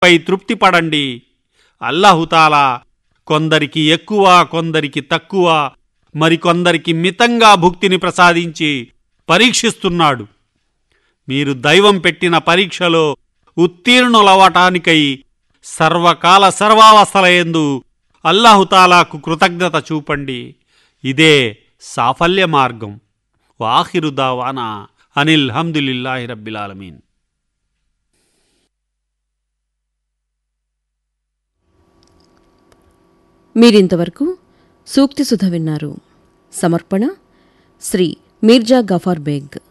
పై తృప్తి పడండి అల్లాహుతాలా కొందరికి ఎక్కువ కొందరికి తక్కువ మరికొందరికి మితంగా భుక్తిని ప్రసాదించి పరీక్షిస్తున్నాడు మీరు దైవం పెట్టిన పరీక్షలో ఉత్తీర్ణులవటానికై సర్వకాల సర్వావస్థలయందు అల్లాహుతాలాకు కృతజ్ఞత చూపండి ఇదే సాఫల్య మార్గం వాహిరు దావానా అనిల్ హమ్దులిల్లాహి రబ్బిలాలమీన్ మీరింతవరకు సూక్తి సుధ విన్నారు సమర్పణ శ్రీ మీర్జా గఫార్ బేగ్